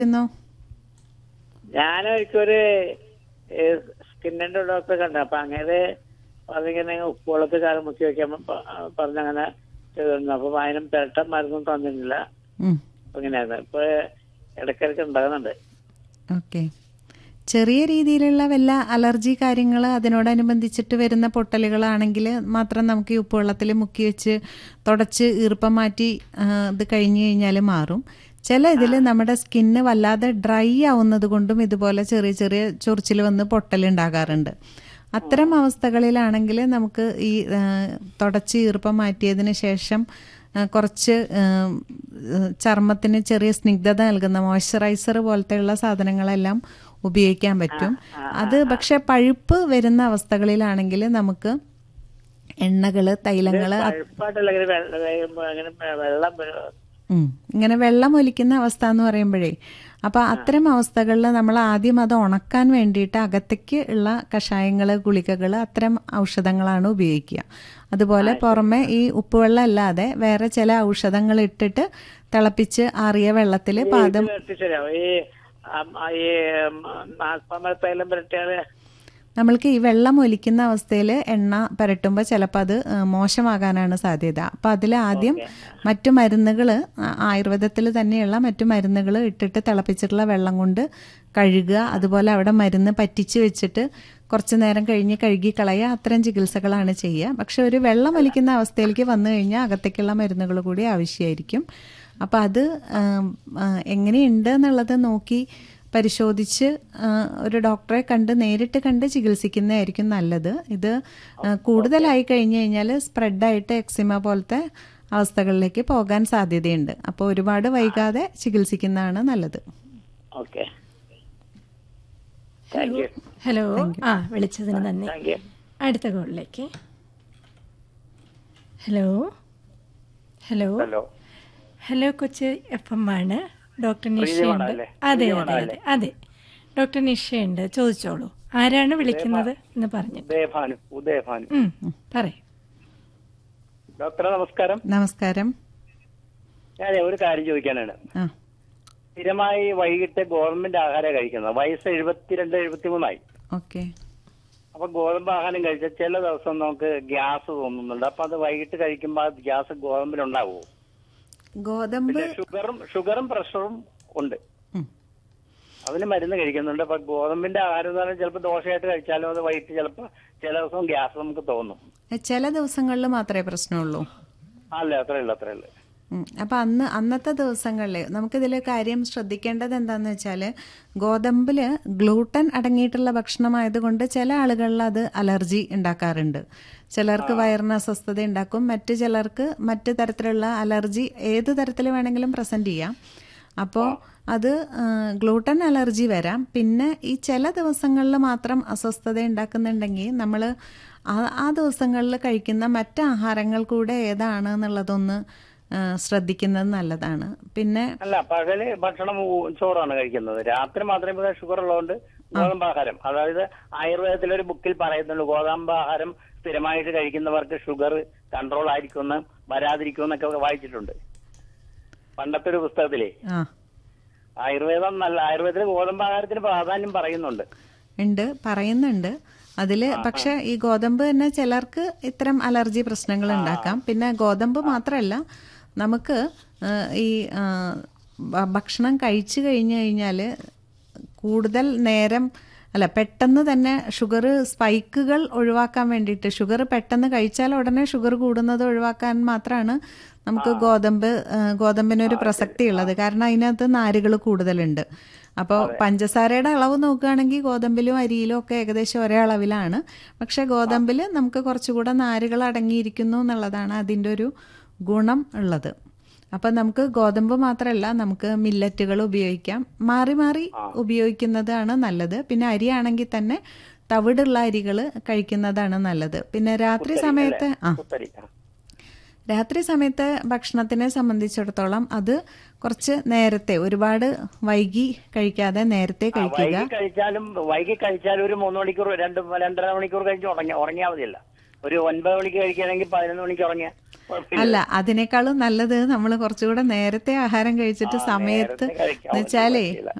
ന്നോ ഞാനൊരിക്കൊരു സ്കിന്നിന്റെ ഡോക്ടറെ കണ്ടു അപ്പൊ അങ്ങനെ പറഞ്ഞിങ്ങനെ ഉപ്പുവെള്ളത്തിൽ കാലം മുക്കി വെക്കാൻ പ- പറഞ്ഞങ്ങനെ ചെയ്തിരുന്നു അപ്പൊ അതിനും പെരട്ട മരുന്നും തന്നിട്ടില്ല ഉം. അപ്പൊ ഇങ്ങനെയായിരുന്നു ഇപ്പൊ ഇടയ്ക്കിടയ്ക്ക് ഉണ്ടാകുന്നുണ്ട് ഓക്കെ ചെറിയ രീതിയിലുള്ള വല്ല അലർജി കാര്യങ്ങൾ അതിനോടനുബന്ധിച്ചിട്ട് വരുന്ന പൊട്ടലുകളാണെങ്കിൽ മാത്രം നമുക്ക് ഈ ഉപ്പുവെള്ളത്തിൽ മുക്കി വെച്ച് തുടച്ച് ഈർപ്പം മാറ്റി ആ, ഇത് കഴിഞ്ഞ് കഴിഞ്ഞാൽ മാറും ചില ഇതിൽ നമ്മുടെ സ്കിന്ന് വല്ലാതെ ഡ്രൈ ആവുന്നത് കൊണ്ടും ഇതുപോലെ ചെറിയ ചെറിയ ചൊറിച്ചിൽ വന്ന് പൊട്ടലുണ്ടാകാറുണ്ട് അത്തരം അവസ്ഥകളിലാണെങ്കിൽ നമുക്ക് ഈ ആ, തുടച്ച് ഈർപ്പം മാറ്റിയതിന് ശേഷം ആ, കുറച്ച് ഉം, ഉം, ചർമ്മത്തിന് ചെറിയ സ്നിഗ്ധത നൽകുന്ന മോയ്സ്ചറൈസർ പോലത്തെയുള്ള സാധനങ്ങളെല്ലാം ഉപയോഗിക്കാൻ പറ്റും അത് പക്ഷെ പഴുപ്പ് വരുന്ന അവസ്ഥകളിലാണെങ്കിൽ നമുക്ക് എണ്ണകള് തൈലങ്ങള് പഴുപ്പായിട്ടുള്ള ഇങ്ങനെ വെള്ളം അങ്ങനെ വെള്ളം വരും. ഉം. ഇങ്ങനെ വെള്ളം ഒലിക്കുന്ന അവസ്ഥ എന്ന് പറയുമ്പോഴേ അപ്പൊ അത്തരം അവസ്ഥകളിൽ നമ്മൾ ആദ്യം അത് ഉണക്കാൻ വേണ്ടിയിട്ട് അകത്തേക്ക് ഉള്ള കഷായങ്ങള് ഗുളികകള് അത്തരം ഔഷധങ്ങളാണ് ഉപയോഗിക്കുക അതുപോലെ പുറമെ ഈ ഉപ്പുവെള്ളം അല്ലാതെ വേറെ ചില ഔഷധങ്ങൾ ഇട്ടിട്ട് തിളപ്പിച്ച് ആറിയ വെള്ളത്തിൽ പാദം ഇത് എത്തിച്ചേരാം ഈ അം- ആ ഈ നാൽപ്പമരത്തൈലം പുരട്ടിയാല് നമ്മൾക്ക് ഈ വെള്ളം ഒലിക്കുന്ന അവസ്ഥയിൽ എണ്ണ പുരട്ടുമ്പോൾ ചിലപ്പോൾ അത് ആ, മോശമാകാനാണ് സാധ്യത അപ്പം അതിൽ ആദ്യം മറ്റു മരുന്നുകൾ ആയുർവേദത്തിൽ തന്നെയുള്ള മറ്റു മരുന്നുകൾ ഇട്ടിട്ട് തിളപ്പിച്ചിട്ടുള്ള വെള്ളം കൊണ്ട് കഴുകുക അതുപോലെ അവിടെ മരുന്ന് പറ്റിച്ച് വെച്ചിട്ട് കുറച്ച് നേരം കഴിഞ്ഞ് കഴുകി കളയുക അത്തരം ചികിത്സകളാണ് ചെയ്യുക പക്ഷെ ഒരു വെള്ളം ഒലിക്കുന്ന അവസ്ഥയിലേക്ക് വന്നു കഴിഞ്ഞാൽ അകത്തേക്കുള്ള മരുന്നുകൾ കൂടി ആവശ്യമായിരിക്കും അപ്പം അത് ആം, ആ, എങ്ങനെയുണ്ട് എന്നുള്ളത് നോക്കി പരിശോധിച്ച് ആ, ഒരു ഡോക്ടറെ കണ്ട് നേരിട്ട് കണ്ട് ചികിത്സിക്കുന്നതായിരിക്കും നല്ലത് ഇത് ആ, കൂടുതലായി കഴിഞ്ഞു കഴിഞ്ഞാൽ സ്പ്രെഡായിട്ട് എക്സിമ പോലത്തെ അവസ്ഥകളിലേക്ക് പോകാൻ സാധ്യതയുണ്ട് അപ്പോൾ ഒരുപാട് വൈകാതെ ചികിത്സിക്കുന്നതാണ് നല്ലത് ഓക്കെ താങ്ക് യു ഹലോ ആ വിളിച്ചതിന് നന്ദി താങ്ക് യു അടുത്ത കോളിലേക്ക് hello hello hello hello Kochi F M ആണ് ഡോക്ടർ നിഷയുണ്ട് അല്ലേ? അതെ അതെ അതെ അതെ ഡോക്ടർ നിഷയുണ്ട് ചോദിച്ചോളൂ ആരാണ് വിളിക്കുന്നത് എന്ന് പറഞ്ഞു ഉദയഭാനു ഉദയഭാനു ഉം, പറയൂ ഡോക്ടറെ നമസ്കാരം നമസ്കാരം ഞാൻ ഒരു കാര്യം ചോദിക്കാനാണ് ആ സ്ഥിരമായി വൈകിട്ട് ഗവൺമെന്റ് ആഹാരം കഴിക്കുന്നത് വയസ്സ് എഴുപത്തിരണ്ട് എഴുപത്തിമൂന്നായി ഓക്കെ അപ്പൊ ഗോതമ്പ് ആഹാരം കഴിച്ചാൽ ചില ദിവസം നമുക്ക് ഗ്യാസ് തോന്നുന്നുണ്ട് അപ്പൊ അത് വൈകിട്ട് കഴിക്കുമ്പോൾ ആ ഗ്യാസ് ഗോതമ്പിൽ ഉണ്ടാവുമോ ഗോതമ്പ് പിന്നെ ഷുഗറും ഷുഗറും പ്രഷറും ഉണ്ട് ഉം. അതിന് മരുന്ന് കഴിക്കുന്നുണ്ട് അപ്പൊ ഗോതമ്പിന്റെ ആഹാരം എന്ന് പറഞ്ഞാൽ ചിലപ്പോൾ ദോശയായിട്ട് കഴിച്ചാലും അത് വൈകിട്ട് ചിലപ്പോൾ ചില ദിവസം ഗ്യാസ് നമുക്ക് തോന്നും ചില ദിവസങ്ങളിൽ മാത്രമേ പ്രശ്നമുള്ളൂ അല്ല അത്രേ ഉള്ളൂ അത്രേ ഉള്ളൂ ഉം. അപ്പൊ അന്ന് അന്നത്തെ ദിവസങ്ങളിൽ നമുക്കിതിൽ കാര്യം ശ്രദ്ധിക്കേണ്ടത് എന്താന്ന് വെച്ചാൽ ഗോതമ്പില് ഗ്ലൂട്ടൻ അടങ്ങിയിട്ടുള്ള ഭക്ഷണമായതുകൊണ്ട് ചില ആളുകളിൽ അത് അലർജി ഉണ്ടാക്കാറുണ്ട് ചിലർക്ക് വയറിന് അസ്വസ്ഥത ഉണ്ടാക്കും മറ്റു ചിലർക്ക് മറ്റു തരത്തിലുള്ള അലർജി ഏത് തരത്തിൽ വേണമെങ്കിലും പ്രസന്റ് ചെയ്യാം അപ്പോൾ അത് ആ, ഗ്ലൂട്ടൻ അലർജി വരാം പിന്നെ ഈ ചില ദിവസങ്ങളിൽ മാത്രം അസ്വസ്ഥത ഉണ്ടാക്കുന്നുണ്ടെങ്കിൽ നമ്മൾ ആ ആ ദിവസങ്ങളിൽ കഴിക്കുന്ന മറ്റ് ആഹാരങ്ങൾ കൂടെ ഏതാണ് എന്നുള്ളതൊന്ന് ആ, ശ്രദ്ധിക്കുന്നത് നല്ലതാണ് പിന്നെ അല്ല പകല് ഭക്ഷണം ഊ- ചോറാണ് കഴിക്കുന്നത് രാത്രി മാത്രമേ ഷുഗർ ഉള്ളതുകൊണ്ട് ഗോതമ്പാഹാരം അതായത് ആയുർവേദത്തിലെ ഒരു ബുക്കിൽ പറയുന്നുള്ളൂ ഗോതമ്പാഹാരം സ്ഥിരമായിട്ട് കഴിക്കുന്നവർക്ക് ഷുഗർ കൺട്രോൾ ആയിരിക്കുമെന്ന് വരാതിരിക്കുമെന്നൊക്കെ വായിച്ചിട്ടുണ്ട് പണ്ടത്തെ ഒരു പുസ്തകത്തിലേ ആ ആയുർവേദം നല്ല ആയുർവേദത്തിൽ ഗോതമ്പാഹാരത്തിന് പ്രാധാന്യം പറയുന്നുണ്ട് ഉണ്ട് പറയുന്നുണ്ട് അതിൽ പക്ഷെ ഈ ഗോതമ്പ് തന്നെ ചിലർക്ക് ഇത്തരം അലർജി പ്രശ്നങ്ങൾ ഉണ്ടാക്കാം പിന്നെ ഗോതമ്പ് മാത്രമല്ല നമുക്ക് ആ, ഈ ആ, ഭ- ഭക്ഷണം കഴിച്ചു കഴിഞ്ഞു കഴിഞ്ഞാൽ കൂടുതൽ നേരം അല്ല പെട്ടെന്ന് തന്നെ ഷുഗർ സ്പൈക്കുകൾ ഒഴിവാക്കാൻ വേണ്ടിയിട്ട് ഷുഗർ പെട്ടെന്ന് കഴിച്ചാൽ ഉടനെ ഷുഗർ കൂടുന്നത് ഒഴിവാക്കാൻ മാത്രമാണ് നമുക്ക് ഗോതമ്പ് ആ, ഗോതമ്പിനൊരു പ്രസക്തി ഉള്ളത് കാരണം അതിനകത്ത് നാരുകൾ കൂടുതലുണ്ട് അപ്പോൾ പഞ്ചസാരയുടെ അളവ് നോക്കുകയാണെങ്കിൽ ഗോതമ്പിലും അരിയിലും ഒക്കെ ഏകദേശം ഒരേ അളവിലാണ് പക്ഷെ ഗോതമ്പിൽ നമുക്ക് കുറച്ചുകൂടെ നാരുകൾ അടങ്ങിയിരിക്കുന്നു എന്നുള്ളതാണ് അതിൻ്റെ ഒരു ഗുണം ഉള്ളത് അപ്പം നമുക്ക് ഗോതമ്പ് മാത്രമല്ല നമുക്ക് മില്ലറ്റുകൾ ഉപയോഗിക്കാം മാറി മാറി ഉപയോഗിക്കുന്നതാണ് നല്ലത് പിന്നെ അരിയാണെങ്കിൽ തന്നെ തവിടുള്ള അരികൾ കഴിക്കുന്നതാണ് നല്ലത് പിന്നെ രാത്രി സമയത്ത് ആ കുത്തരി ആ. രാത്രി സമയത്ത് ഭക്ഷണത്തിനെ സംബന്ധിച്ചിടത്തോളം അത് കുറച്ച് നേരത്തെ ഒരുപാട് വൈകി കഴിക്കാതെ നേരത്തെ കഴിക്കുക വൈകി കഴിച്ചാലും വൈകി കഴിച്ചാലും ഒരു മൂന്ന് മണിക്കൂർ രണ്ട് രണ്ടര മണിക്കൂർ കഴിഞ്ഞ് ഉറങ്ങി ഉറങ്ങിയാൽ മതിയല്ല ഒരു ഒൻപത് മണിക്ക് കഴിക്കുകയാണെങ്കിൽ പതിനൊന്ന് മണിക്ക് ഉറങ്ങിയ കുഴപ്പമില്ല അല്ല അതിനേക്കാളും നല്ലത് നമ്മൾ കുറച്ചുകൂടെ നേരത്തെ ആഹാരം കഴിച്ചിട്ട് ആ, സമയത്ത് നേരത്തെ കഴിക്കാൻ എന്ന് വെച്ചാലേ പറ്റില്ല.